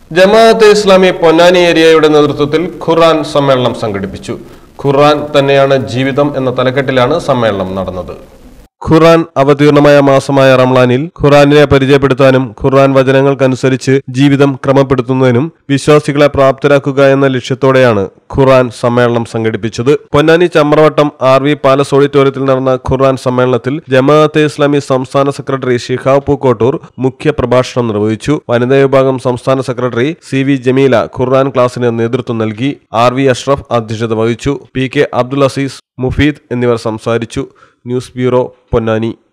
ജമാഅത്തെ ഇസ്ലാമി പൊന്നാനി ഏരിയയുടെ നേതൃത്വത്തിൽ ഖുർആൻ സമ്മേളനം സംഘടിപ്പിച്ചു ഖുർആൻ തന്നെയാണ് ജീവിതം എന്ന തലക്കെട്ടിലാണ് സമ്മേളനം നടന്നത് ഖുർആൻ അവതീർണമായ മാസമായ റംലാനിൽ ഖുർആനിനെ പരിചയപ്പെടുത്താനും ഖുർആൻ വചനങ്ങൾക്കനുസരിച്ച് ജീവിതം ക്രമപ്പെടുത്തുന്നതിനും വിശ്വാസികളെ പ്രാപ്തരാക്കുക എന്ന ലക്ഷ്യത്തോടെയാണ് ഖുർആൻ സമ്മേളനം സംഘടിപ്പിച്ചത് Ponnani Chamravattam R V palace ഓഡിറ്റോറിയത്തിൽ നടന്ന ഖുർആൻ സമ്മേളനത്തിൽ ജമാഅത്തെ ഇസ്ലാമി സംസ്ഥാന സെക്രട്ടറി ഷിഹാബ് പൂക്കോട്ടൂർ മുഖ്യ പ്രഭാഷണം നിർവഹിച്ചു വനിതാ വിഭാഗം സംസ്ഥാന secretary C V Jameela Quran ക്ലാസിന് നേതൃത്വം നൽകി ആർ വി അഷ്റഫ് അധ്യക്ഷത വഹിച്ചു പി കെ അബ്ദുൽ അസീസ് മുഫീദ് എന്നിവർ സംസാരിച്ചു ന്യൂസ് ബ്യൂറോ പൊന്നാനി